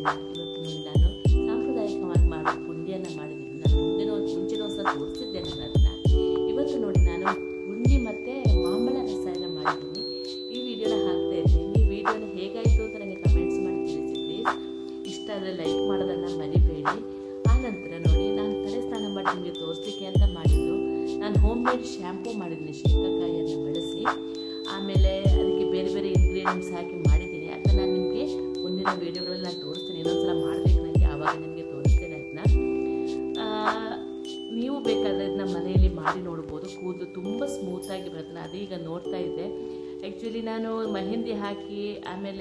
ಇವತ್ತು ನೋಡಿ ನಾನು ಸಾಂಪ್ರದಾಯಿಕವಾಗಿ ಮಾಡೋ ಪುಂಡಿಯನ್ನು ಮಾಡಿದ್ದೀನಿ ನಾನು ಮುಂದಿನ ಒಂದು ಮುಂಚಿನ ಒಂದು ಸಲ ತೋರಿಸಿದ್ದೇನೆ ನಾನು ಅದನ್ನ ಇವತ್ತು ನೋಡಿ ನಾನು ಪುಂಡಿ ಮತ್ತು ಮಾಂಬಳ ರಸಾಯನ ಮಾಡಿದ್ದೀನಿ ಈ ವಿಡಿಯೋನ ಹಾಕ್ತಾ ಇದ್ದೀನಿ ಈ ವಿಡಿಯೋನ ಹೇಗಾಯಿತು ಅಂತ ನನಗೆ ಕಮೆಂಟ್ಸ್ ಮಾಡಿ ತಿಳಿಸಿ ಪ್ಲೀಸ್ ಇಷ್ಟ ಆದರೆ ಲೈಕ್ ಮಾಡೋದನ್ನು ಮರಿಬೇಡಿ ಆನಂತರ ನೋಡಿ ನಾನು ತಲೆ ಸ್ನಾನ ಮಾಡಿ ನಿಮಗೆ ತೋರಿಸ್ಲಿಕ್ಕೆ ಅಂತ ಮಾಡಿದ್ದು ನಾನು ಹೋಮ್ ಮೇಡ್ ಶ್ಯಾಂಪೂ ಮಾಡಿದ್ದೀನಿ ಶೇಂಗಾಕಾಯಿಯನ್ನು ಬಳಸಿ ಆಮೇಲೆ ಅದಕ್ಕೆ ಬೇರೆ ಬೇರೆ ಇಂಗ್ರೀಡಿಯೆಂಟ್ಸ್ ಹಾಕಿ ಮಾಡಿದ್ದೀನಿ ಅದನ್ನ ನಾನು ನಿಮಗೆ ಮುಂದಿನ ವೀಡಿಯೋಗಳಲ್ಲಿ ನಾನು ತೋರಿಸ್ತೀನಿ ಇನ್ನೊಂದ್ಸಲ ಮಾಡಬೇಕು ನನಗೆ ಆವಾಗ ನಿಮಗೆ ತೋರಿಸ್ತೇನೆ ಅದನ್ನ ನೀವು ಬೇಕಾದರೆ ಅದನ್ನ ಮನೆಯಲ್ಲಿ ಮಾಡಿ ನೋಡ್ಬೋದು ಕೂದಲು ತುಂಬ ಸ್ಮೂತಾಗಿ ಬರುತ್ತೆ ನಾನು ಅದೀಗ ನೋಡ್ತಾ ಇದ್ದೆ ಆ್ಯಕ್ಚುಲಿ ನಾನು ಮೆಹಂದಿ ಹಾಕಿ ಆಮೇಲೆ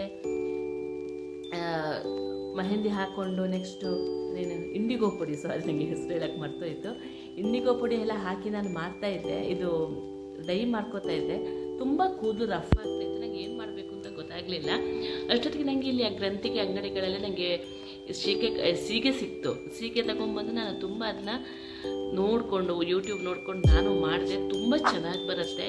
ಆ, ಮೆಹಂದಿ ಹಾಕ್ಕೊಂಡು ನೆಕ್ಸ್ಟು ಏನು ಇಂಡಿಗೋ ಪುಡಿ ಸಾರಿ ನನಗೆ ಹೆಸರು ಹೇಳಕ್ಕೆ ಮರ್ತೋಯ್ತು ಇಂಡಿಗೋ ಪುಡಿ ಎಲ್ಲ ಹಾಕಿ ನಾನು ಮಾಡ್ತಾ ಇದ್ದೆ ಇದು ಡೈ ಮಾಡ್ಕೋತಾ ಇದ್ದೆ ತುಂಬ ಕೂದಲು ರಫ್ ಆಗ್ತಾ ಇತ್ತು ನನಗೆ ಏನು ಮಾಡಬೇಕು ಅಂತ ಗೊತ್ತಾಗಲಿಲ್ಲ ಅಷ್ಟೊತ್ತಿಗೆ ನನಗೆ ಇಲ್ಲಿ ಆ ಗ್ರಂಥಿಗೆ ಅಂಗಡಿಗಳಲ್ಲಿ ನನಗೆ ಸೀಗೆ ಸೀಗೆ ಸಿಕ್ತು ಸೀಗೆ ತಗೊಂಡ್ಬಂದು ನಾನು ತುಂಬ ಅದನ್ನ ನೋಡಿಕೊಂಡು ಯೂಟ್ಯೂಬ್ ನೋಡ್ಕೊಂಡು ನಾನು ಮಾಡಿದೆ ತುಂಬ ಚೆನ್ನಾಗಿ ಬರುತ್ತೆ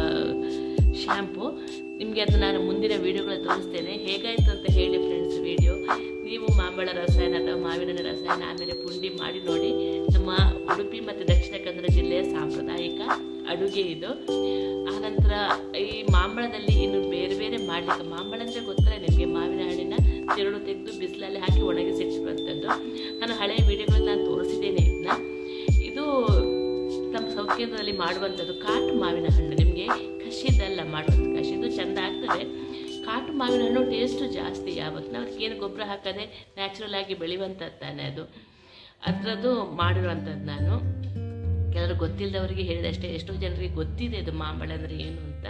ಶ್ಯಾಂಪು ನಿಮಗೆ ಅದನ್ನ ನಾನು ಮುಂದಿನ ವೀಡಿಯೋಗಳಲ್ಲಿ ತೋರಿಸ್ತೇನೆ ಹೇಗಾಯಿತು ಅಂತ ಹೇಳಿ ಫ್ರೆಂಡ್ಸ್ ವಿಡಿಯೋ ನೀವು ಮಾಂಬಳ ರಸಾಯನ ಅಥವಾ ಮಾವಿನ ಹಣ್ಣಿನ ರಸಾಯನ ಆಮೇಲೆ ಪುಂಡಿ ಮಾಡಿ ನೋಡಿ ನಮ್ಮ ಉಡುಪಿ ಮತ್ತು ದಕ್ಷಿಣ ಕನ್ನಡ ಜಿಲ್ಲೆಯ ಸಾಂಪ್ರದಾಯಿಕ ಅಡುಗೆ ಇದು ಆನಂತರ ಈ ಮಾಂಬಳದಲ್ಲಿ ಇನ್ನು ಬೇರೆ ಬೇರೆ ಮಾಡಲಿಕ್ಕೆ ಮಾಂಬಳ ಅಂದರೆ ಗೊತ್ತಲ್ಲ ನಿಮಗೆ ಮಾವಿನ ಹಣ್ಣಿನ ತಿರುಳು ತೆಗೆದು ಬಿಸಿಲಲ್ಲಿ ಹಾಕಿ ಒಣಗಿಸಿಟ್ಟಿರುವಂಥದ್ದು ನಾನು ಹಳೆಯ ವಿಡಿಯೋಗಳಲ್ಲಿ ನಾನು ತೋರಿಸಿದ್ದೇನೆ ಇದನ್ನ ಇದು ನಮ್ಮ ಸೌತ್ ಕೇಂದ್ರದಲ್ಲಿ ಮಾಡುವಂಥದ್ದು ಕಾಟು ಮಾವಿನ ಹಣ್ಣು ನಿಮಗೆ ಕಷಿದಲ್ಲ ಮಾಡುವಂಥ ಕಷಿದು ಚೆಂದ ಆಗ್ತದೆ ಕಾಟು ಮಾವಿನ ಹಣ್ಣು ಟೇಸ್ಟು ಜಾಸ್ತಿ ಯಾವತ್ತು ನಾವು ಅದಕ್ಕೆ ಏನು ಗೊಬ್ಬರ ಹಾಕದೆ ನ್ಯಾಚುರಲ್ ಆಗಿ ಬೆಳೆಯುವಂಥದ್ದು ತಾನೆ ಅದು ಅದರದ್ದು ಮಾಡಿರುವಂಥದ್ದು ನಾನು ಕೆಲವರು ಗೊತ್ತಿಲ್ಲದವರಿಗೆ ಹೇಳಿದಷ್ಟೇ ಎಷ್ಟೋ ಜನರಿಗೆ ಗೊತ್ತಿದೆ ಇದು ಮಾಂಬಳ ಅಂದರೆ ಏನು ಅಂತ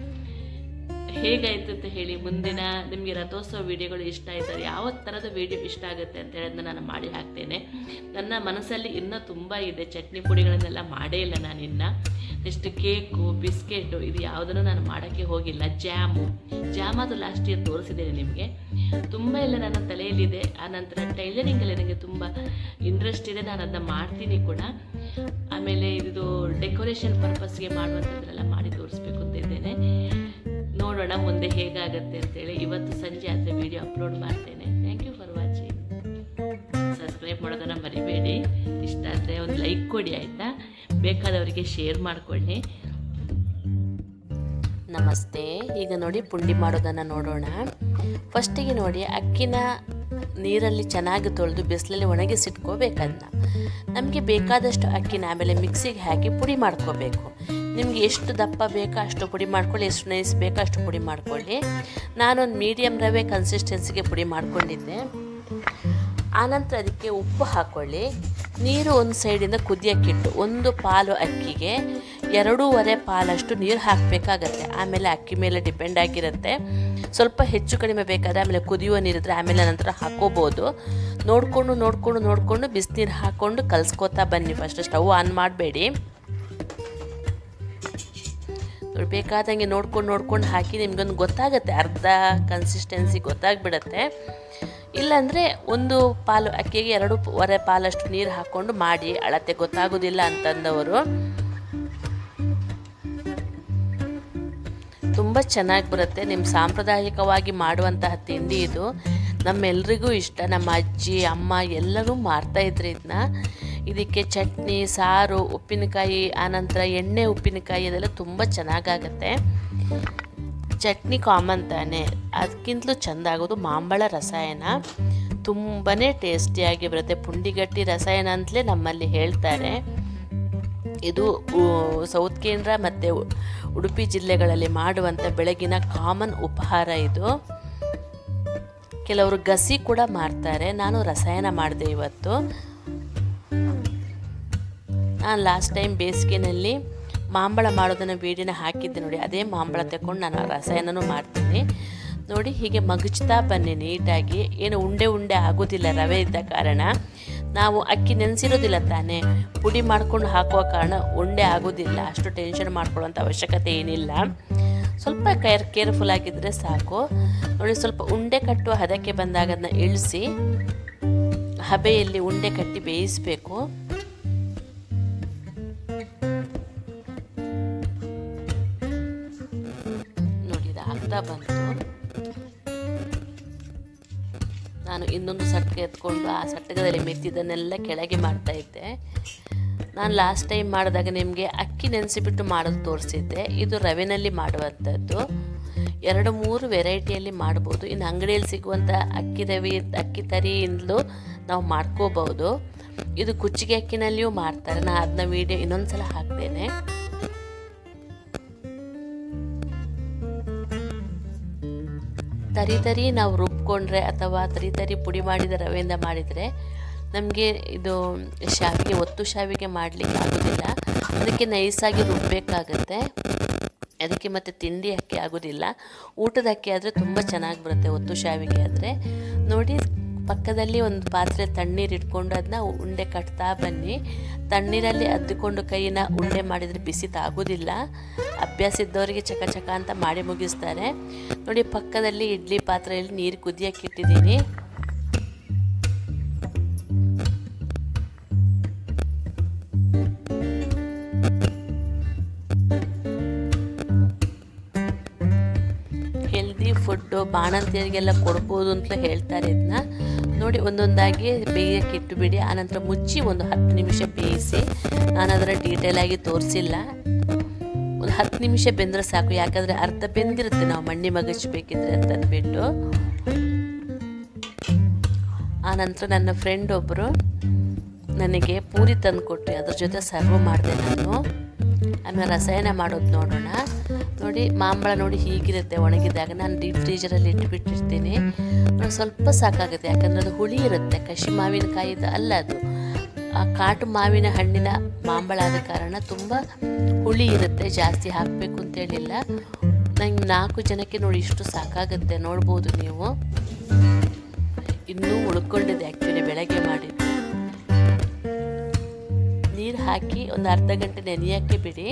ಹೇಗಾಯಿತು ಅಂತ ಹೇಳಿ ಮುಂದಿನ ನಿಮಗೆ ರಥೋತ್ಸವ ವಿಡಿಯೋಗಳು ಇಷ್ಟ ಆಯ್ತು ಯಾವ ಥರದ ವಿಡಿಯೋ ಇಷ್ಟ ಆಗುತ್ತೆ ಅಂತ ಹೇಳೋದನ್ನ ನಾನು ಮಾಡಿ ಹಾಕ್ತೇನೆ ನನ್ನ ಮನಸ್ಸಲ್ಲಿ ಇನ್ನೂ ತುಂಬ ಇದೆ ಚಟ್ನಿ ಪುಡಿಗಳನ್ನೆಲ್ಲ ಮಾಡೇ ಇಲ್ಲ ನಾನು ಇನ್ನು ನೆಕ್ಸ್ಟ್ ಕೇಕು ಬಿಸ್ಕೆಟು ಇದು ಯಾವುದನ್ನು ನಾನು ಮಾಡೋಕ್ಕೆ ಹೋಗಿಲ್ಲ ಜಾಮು ಜಾಮ್ ಅದು ಲಾಸ್ಟ್ ಇಯರ್ ತೋರಿಸಿದ್ದೇನೆ ನಿಮಗೆ ತುಂಬ ಎಲ್ಲ ನನ್ನ ತಲೆಯಲ್ಲಿದೆ ಆ ನಂತರ ಟೈಲರಿಂಗಲ್ಲಿ ನನಗೆ ತುಂಬ ಇಂಟ್ರೆಸ್ಟ್ ಇದೆ ನಾನು ಅದನ್ನ ಮಾಡ್ತೀನಿ ಕೂಡ ಆಮೇಲೆ ಇದು ಡೆಕೋರೇಷನ್ ಪರ್ಪಸ್ಗೆ ಮಾಡುವಂಥದ್ದನ್ನೆಲ್ಲ ಮಾಡಿ ತೋರಿಸ್ಬೇಕು ಅಂತ ಇದ್ದೇನೆ ನೋಡೋಣ ಮುಂದೆ ಹೇಗಾಗತ್ತೆ ಅಂತೇಳಿ ಇವತ್ತು ಸಂಜೆ ಆದರೆ ವಿಡಿಯೋ ಅಪ್ಲೋಡ್ ಮಾಡ್ತೇನೆ thank you for watching subscribe ಮಾಡೋದನ್ನು ಮರಿಬೇಡಿ ಇಷ್ಟ ಆದರೆ ಒಂದು ಲೈಕ್ ಕೊಡಿ ಆಯಿತಾ ಬೇಕಾದವರಿಗೆ ಶೇರ್ ಮಾಡಿಕೊಳ್ಳಿ ನಮಸ್ತೆ ಈಗ ನೋಡಿ ಪುಂಡಿ ಮಾಡೋದನ್ನು ನೋಡೋಣ ಫಸ್ಟಿಗೆ ನೋಡಿ ಅಕ್ಕಿನ ನೀರಲ್ಲಿ ಚೆನ್ನಾಗಿ ತೊಳೆದು ಬಿಸಿಲಲ್ಲಿ ಒಣಗಿಸಿಟ್ಕೋಬೇಕದನ್ನ ನಮಗೆ ಬೇಕಾದಷ್ಟು ಅಕ್ಕಿನ ಆಮೇಲೆ ಮಿಕ್ಸಿಗೆ ಹಾಕಿ ಪುಡಿ ಮಾಡ್ಕೋಬೇಕು ನಿಮಗೆ ಎಷ್ಟು ದಪ್ಪ ಬೇಕೋ ಅಷ್ಟು ಪುಡಿ ಮಾಡ್ಕೊಳ್ಳಿ ಎಷ್ಟು ನೈಸ್ ಬೇಕೋ ಅಷ್ಟು ಪುಡಿ ಮಾಡ್ಕೊಳ್ಳಿ ನಾನೊಂದು ಮೀಡಿಯಮ್ ರವೆ ಕನ್ಸಿಸ್ಟೆನ್ಸಿಗೆ ಪುಡಿ ಮಾಡ್ಕೊಂಡಿದ್ದೆ ಆನಂತರ ಅದಕ್ಕೆ ಉಪ್ಪು ಹಾಕ್ಕೊಳ್ಳಿ ನೀರು ಒಂದು ಸೈಡಿಂದ ಕುದಿಯೋಕ್ಕಿಟ್ಟು ಒಂದು ಪಾಲು ಅಕ್ಕಿಗೆ ಎರಡೂವರೆ ಪಾಲಷ್ಟು ನೀರು ಹಾಕಬೇಕಾಗತ್ತೆ ಆಮೇಲೆ ಅಕ್ಕಿ ಮೇಲೆ ಡಿಪೆಂಡ್ ಆಗಿರುತ್ತೆ ಸ್ವಲ್ಪ ಹೆಚ್ಚು ಕಡಿಮೆ ಬೇಕಾದರೆ ಆಮೇಲೆ ಕುದಿಯುವ ನೀರಿದ್ರೆ ಆಮೇಲೆ ನಂತರ ಹಾಕೋಬೋದು ನೋಡಿಕೊಂಡು ನೋಡಿಕೊಂಡು ನೋಡಿಕೊಂಡು ಬಿಸಿನೀರು ಹಾಕ್ಕೊಂಡು ಕಲಿಸ್ಕೋತಾ ಬನ್ನಿ ಫಸ್ಟ್ ಸ್ಟವ್ ಆನ್ ಮಾಡಬೇಡಿ ಬೇಕಾದಂಗೆ ನೋಡ್ಕೊಂಡು ನೋಡ್ಕೊಂಡು ಹಾಕಿ ನಿಮ್ಗೊಂದು ಗೊತ್ತಾಗುತ್ತೆ ಅರ್ಧ ಕನ್ಸಿಸ್ಟೆನ್ಸಿ ಗೊತ್ತಾಗ್ಬಿಡತ್ತೆ ಇಲ್ಲಾಂದರೆ ಒಂದು ಪಾಲು ಅಕ್ಕಿಗೆ ಎರಡು ವರೆ ಪಾಲಷ್ಟು ನೀರು ಹಾಕ್ಕೊಂಡು ಮಾಡಿ ಅಳತೆ ಗೊತ್ತಾಗೋದಿಲ್ಲ ಅಂತಂದವರು ತುಂಬ ಚೆನ್ನಾಗಿ ಬರುತ್ತೆ ನಿಮ್ಮ ಸಾಂಪ್ರದಾಯಿಕವಾಗಿ ಮಾಡುವಂತಹ ತಿಂಡಿ ಇದು ನಮ್ಮೆಲ್ರಿಗೂ ಇಷ್ಟ ನಮ್ಮ ಅಜ್ಜಿ ಅಮ್ಮ ಎಲ್ಲರೂ ಮಾಡ್ತಾಯಿದ್ರು ಇದನ್ನ ಇದಕ್ಕೆ ಚಟ್ನಿ ಸಾರು ಉಪ್ಪಿನಕಾಯಿ ಆನಂತರ ಎಣ್ಣೆ ಉಪ್ಪಿನಕಾಯಿ ಅದೆಲ್ಲ ತುಂಬ ಚೆನ್ನಾಗಾಗತ್ತೆ ಚಟ್ನಿ ಕಾಮನ್ ತಾನೆ ಅದಕ್ಕಿಂತಲೂ ಚೆಂದ ಆಗೋದು ಮಾಂಬಳ ರಸಾಯನ ತುಂಬಾ ಟೇಸ್ಟಿಯಾಗಿ ಬರುತ್ತೆ ಪುಂಡಿಗಟ್ಟಿ ರಸಾಯನ ಅಂತಲೇ ನಮ್ಮಲ್ಲಿ ಹೇಳ್ತಾರೆ ಇದು ಉ- ಸೌತ್ ಕೇಂದ್ರ ಮತ್ತು ಉಡುಪಿ ಜಿಲ್ಲೆಗಳಲ್ಲಿ ಮಾಡುವಂಥ ಬೆಳಗಿನ ಕಾಮನ್ ಉಪಹಾರ ಇದು ಕೆಲವರು ಗಸಿ ಕೂಡ ಮಾಡ್ತಾರೆ ನಾನು ರಸಾಯನ ಮಾಡಿದೆ ಇವತ್ತು ನಾನು ಲಾಸ್ಟ್ ಟೈಮ್ ಬೇಸಿಗೆನಲ್ಲಿ ಮಾಂಬಳ ಮಾಡೋದನ್ನು ವೀಡಿಯೋನ ಹಾಕಿದ್ದೆ ನೋಡಿ ಅದೇ ಮಾಂಬಳ ತಗೊಂಡು ನಾನು ರಸಾಯನನೂ ಮಾಡ್ತೀನಿ ನೋಡಿ ಹೀಗೆ ಮಗುಚ್ತಾ ಬನ್ನಿ ನೀಟಾಗಿ ಏನು ಉಂಡೆ ಉಂಡೆ ಆಗೋದಿಲ್ಲ ರವೆ ಇದ್ದ ಕಾರಣ ನಾವು ಅಕ್ಕಿ ನೆನೆಸಿರೋದಿಲ್ಲ ತಾನೇ ಪುಡಿ ಮಾಡ್ಕೊಂಡು ಹಾಕುವ ಕಾರಣ ಉಂಡೆ ಆಗೋದಿಲ್ಲ ಅಷ್ಟು ಟೆನ್ಷನ್ ಮಾಡ್ಕೊಳ್ಳೋಂಥ ಅವಶ್ಯಕತೆ ಏನಿಲ್ಲ ಸ್ವಲ್ಪ ಕೇರ್ ಕೇರ್ಫುಲ್ ಆಗಿದ್ದರೆ ಸಾಕು ನೋಡಿ ಸ್ವಲ್ಪ ಉಂಡೆ ಕಟ್ಟುವ ಹದಕ್ಕೆ ಬಂದಾಗ ಅದನ್ನ ಇಳಿಸಿ ಹಬೆಯಲ್ಲಿ ಉಂಡೆ ಕಟ್ಟಿ ಬೇಯಿಸಬೇಕು ನೋಡಿ ಇದು ಆಗ್ತಾ ಬಂತು ನಾನು ಇನ್ನೊಂದು ಸಟ್ಗೆ ಎತ್ಕೊಂಡು ಆ ಸಟ್ಟಗದಲ್ಲಿ ಮೆತ್ತಿದ್ದನ್ನೆಲ್ಲ ಕೆಳಗೆ ಮಾಡ್ತಾ ಇದ್ದೆ ನಾನು ಲಾಸ್ಟ್ ಟೈಮ್ ಮಾಡಿದಾಗ ನಿಮಗೆ ಅಕ್ಕಿ ನೆನೆಸಿಬಿಟ್ಟು ಮಾಡೋದು ತೋರಿಸಿದ್ದೆ ಇದು ರವೆನಲ್ಲಿ ಮಾಡುವಂಥದ್ದು ಎರಡು ಮೂರು ವೆರೈಟಿಯಲ್ಲಿ ಮಾಡ್ಬೋದು ಇನ್ನು ಅಂಗಡಿಯಲ್ಲಿ ಸಿಗುವಂಥ ಅಕ್ಕಿ ರವೆ ಅಕ್ಕಿ ತರಿಯಿಂದಲೂ ನಾವು ಮಾಡ್ಕೋಬಹುದು ಇದು ಕುಚ್ಚಿಗೆ ಅಕ್ಕಿನಲ್ಲಿಯೂ ಮಾಡ್ತಾರೆ ನಾನು ಅದನ್ನ ವೀಡಿಯೋ ಇನ್ನೊಂದು ಸಲ ಹಾಕ್ತೇನೆ ತರಿ ತರಿ ನಾವು ರುಬ್ಕೊಂಡ್ರೆ ಅಥವಾ ತರಿ ತರಿ ಪುಡಿ ಮಾಡಿದ ರವೆಯಿಂದ ಮಾಡಿದರೆ ನಮಗೆ ಇದು ಶಾವಿಗೆ ಒತ್ತು ಶಾವಿಗೆ ಮಾಡಲಿಕ್ಕೆ ಆಗೋದಿಲ್ಲ ಅದಕ್ಕೆ ನೈಸಾಗಿ ರುಬ್ಬಬೇಕಾಗತ್ತೆ ಅದಕ್ಕೆ ಮತ್ತು ತಿಂಡಿ ಅಕ್ಕಿ ಆಗೋದಿಲ್ಲ ಊಟದ ಅಕ್ಕಿ ಆದರೆ ತುಂಬ ಚೆನ್ನಾಗಿ ಬರುತ್ತೆ ಒತ್ತು ಶಾವಿಗೆ ಆದರೆ ನೋಡಿ ಪಕ್ಕದಲ್ಲಿ ಒಂದು ಪಾತ್ರೆ ತಣ್ಣೀರು ಇಟ್ಕೊಂಡು ಅದನ್ನ ಉಂಡೆ ಕಟ್ತಾ ಬನ್ನಿ ತಣ್ಣೀರಲ್ಲಿ ಅದ್ದುಕೊಂಡು ಕೈನ ಉಂಡೆ ಮಾಡಿದರೆ ಬಿಸಿ ತಾಗೋದಿಲ್ಲ ಅಭ್ಯಾಸ ಇದ್ದವರಿಗೆ ಚಕ ಚಕ ಅಂತ ಮಾಡಿ ಮುಗಿಸ್ತಾರೆ ನೋಡಿ ಪಕ್ಕದಲ್ಲಿ ಇಡ್ಲಿ ಪಾತ್ರೆಯಲ್ಲಿ ನೀರು ಕುದಿಯಕ್ಕೆ ಇಟ್ಟಿದ್ದೀನಿ ಹೆಲ್ದಿ ಫುಡ್ಡು ಬಾಣಂತಿಯರಿಗೆಲ್ಲ ಕೊಡ್ಬೋದು ಅಂತ ಹೇಳ್ತಾರೆ ಇದನ್ನ ನೋಡಿ ಒಂದೊಂದಾಗಿ ಬೇಯಕ್ಕೆ ಇಟ್ಟುಬಿಡಿ ಆನಂತರ ಮುಚ್ಚಿ ಒಂದು ಹತ್ತು ನಿಮಿಷ ಬೇಯಿಸಿ ನಾನು ಅದರ ಡೀಟೇಲಾಗಿ ತೋರಿಸಿಲ್ಲ ಒಂದು ಹತ್ತು ನಿಮಿಷ ಬೆಂದರೆ ಸಾಕು ಯಾಕಂದರೆ ಅರ್ಧ ಬೆಂದಿರುತ್ತೆ ನಾವು ಮಣ್ಣಿ ಮಗಚಬೇಕಿದ್ರೆ ಅಂತ ಅಂದ್ಬಿಟ್ಟು ಆನಂತರ ನನ್ನ ಫ್ರೆಂಡ್ ಒಬ್ಬರು ನನಗೆ ಪೂರಿ ತಂದು ಕೊಟ್ಟು ಅದ್ರ ಜೊತೆ ಸರ್ವ್ ಮಾಡಿದೆ ನಾನು ಆಮೇಲೆ ರಸಾಯನ ಮಾಡೋದು ನೋಡೋಣ ನೋಡಿ ಮಾಂಬಳ ನೋಡಿ ಹೀಗಿರುತ್ತೆ ಒಣಗಿದಾಗ ನಾನು ಡೀಪ್ ಫ್ರೀಜರಲ್ಲಿ ಇಟ್ಬಿಟ್ಟಿರ್ತೀನಿ ನೋಡಿ ಸ್ವಲ್ಪ ಸಾಕಾಗುತ್ತೆ ಯಾಕಂದರೆ ಅದು ಹುಳಿ ಇರುತ್ತೆ ಕಷಿ ಮಾವಿನಕಾಯಿದು ಅಲ್ಲ ಅದು ಆ ಕಾಟು ಮಾವಿನ ಹಣ್ಣಿನ ಮಾಂಬಳ ಆದ ಕಾರಣ ತುಂಬ ಹುಳಿ ಇರುತ್ತೆ ಜಾಸ್ತಿ ಹಾಕಬೇಕು ಅಂತೇಳಿಲ್ಲ ನಂಗೆ ನಾಲ್ಕು ಜನಕ್ಕೆ ನೋಡಿ ಇಷ್ಟು ಸಾಕಾಗುತ್ತೆ ನೋಡ್ಬೋದು ನೀವು ಇನ್ನೂ ಉಳ್ಕೊಂಡಿದೆ ಆ್ಯಕ್ಚುಲಿ ಬೆಳಗ್ಗೆ ಮಾಡಿದ್ದು ನೀರು ಹಾಕಿ ಒಂದು ಅರ್ಧ ಗಂಟೆ ನೆನೆಯೋಕ್ಕೆ ಬಿಡಿ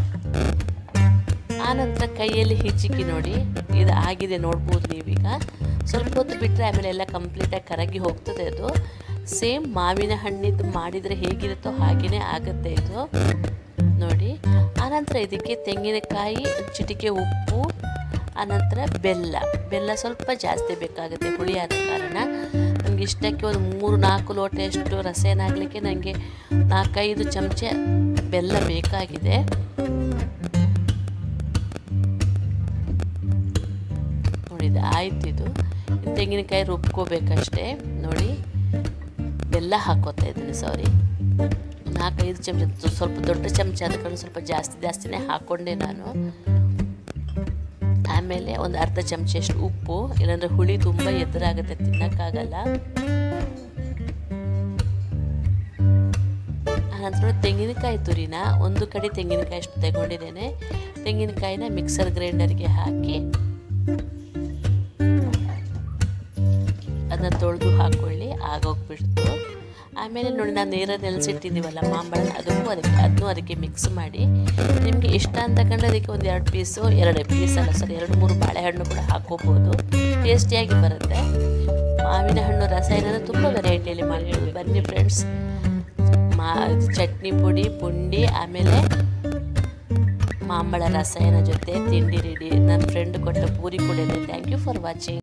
ಆನಂತರ ಕೈಯಲ್ಲಿ ಹಿಚ್ಚಿಕ್ಕಿ ನೋಡಿ ಇದು ಆಗಿದೆ ನೋಡ್ಬೋದು ನೀವೀಗ ಸ್ವಲ್ಪ ಹೊತ್ತು ಬಿಟ್ಟರೆ ಆಮೇಲೆ ಎಲ್ಲ ಕಂಪ್ಲೀಟಾಗಿ ಕರಗಿ ಹೋಗ್ತದೆ ಅದು ಸೇಮ್ ಮಾವಿನ ಹಣ್ಣಿದ್ದು ಮಾಡಿದರೆ ಹೇಗಿರುತ್ತೋ ಹಾಗೆಯೇ ಆಗುತ್ತೆ ಇದು ನೋಡಿ ಆನಂತರ ಇದಕ್ಕೆ ತೆಂಗಿನಕಾಯಿ ಚಿಟಿಕೆ ಉಪ್ಪು ಆನಂತರ ಬೆಲ್ಲ ಬೆಲ್ಲ ಸ್ವಲ್ಪ ಜಾಸ್ತಿ ಬೇಕಾಗುತ್ತೆ ಹುಳಿಯಾದ ಕಾರಣ ನನಗೆ ಇಷ್ಟಕ್ಕೆ ಒಂದು ಮೂರು ನಾಲ್ಕು ಲೋಟೆಯಷ್ಟು ರಸಾಯನ ಆಗಲಿಕ್ಕೆ ನನಗೆ ನಾಲ್ಕೈದು ಚಮಚ ಬೆಲ್ಲ ಬೇಕಾಗಿದೆ ನೋಡಿದ ಆಯ್ತು ಇದು ತೆಂಗಿನಕಾಯಿ ರುಬ್ಕೋಬೇಕಷ್ಟೇ ನೋಡಿ ಬೆಲ್ಲ ಹಾಕೋತಾ ಇದ್ದೀನಿ ಸಾರಿ ನಾಲ್ಕೈದು ಚಮಚ ಸ್ವಲ್ಪ ದೊಡ್ಡ ಚಮಚ ಆದ ಕಾರಣ ಸ್ವಲ್ಪ ಜಾಸ್ತಿ ಜಾಸ್ತಿನೇ ಹಾಕ್ಕೊಂಡೆ ನಾನು ಆಮೇಲೆ ಒಂದು ಅರ್ಧ ಚಮಚಷ್ಟು ಉಪ್ಪು ಇಲ್ಲಾಂದರೆ ಹುಳಿ ತುಂಬ ಎದುರಾಗುತ್ತೆ ತಿನ್ನೋಕ್ಕಾಗಲ್ಲ ಆನಂತರ ತೆಂಗಿನಕಾಯಿ ತುರಿನ ಒಂದು ಕಡೆ ತೆಂಗಿನಕಾಯಿ ಅಷ್ಟು ತಗೊಂಡಿದ್ದೇನೆ ತೆಂಗಿನಕಾಯಿನ ಮಿಕ್ಸರ್ ಗ್ರೈಂಡರ್ಗೆ ಹಾಕಿ ಅದನ್ನ ತೊಳೆದು ಹಾಕ್ಕೊಳ್ಳಿ ಆಗೋಗ್ಬಿಡ್ತು ಆಮೇಲೆ ನೋಡಿ ನಾನು ನೀರಲ್ಲಿ ನೆನೆಸಿಟ್ಟಿದ್ದೀವಲ್ಲ ಮಾಂಬಳ ಅದಕ್ಕೂ ಅದಕ್ಕೆ ಅದನ್ನೂ ಅದಕ್ಕೆ ಮಿಕ್ಸ್ ಮಾಡಿ ನಿಮಗೆ ಇಷ್ಟ ಅಂತ ಕಂಡ್ರೆ ಅದಕ್ಕೆ ಒಂದು ಎರಡು ಪೀಸು ಎರಡು ಪೀಸ್ ಅಲ್ಲ ಸರಿ ಎರಡು ಮೂರು ಬಾಳೆಹಣ್ಣು ಕೂಡ ಹಾಕೋಬೋದು ಟೇಸ್ಟಿಯಾಗಿ ಬರುತ್ತೆ ಮಾವಿನ ಹಣ್ಣು ರಸಾಯನ ತುಂಬ ವೆರೈಟಿಯಲ್ಲಿ ಮಾಡಿರೋದು ಬನ್ನಿ ಫ್ರೆಂಡ್ಸ್ ಮಾ ಚಟ್ನಿ ಪುಡಿ ಪುಂಡಿ ಆಮೇಲೆ ಮಾಂಬಳ ರಸಾಯನ ಜೊತೆ ತಿಂಡಿ ರೆಡಿ ನನ್ನ ಫ್ರೆಂಡ್ ಕೊಟ್ಟ ಪೂರಿ ಕೂಡ ಇದೆ ಥ್ಯಾಂಕ್ ಯು ಫಾರ್ ವಾಚಿಂಗ್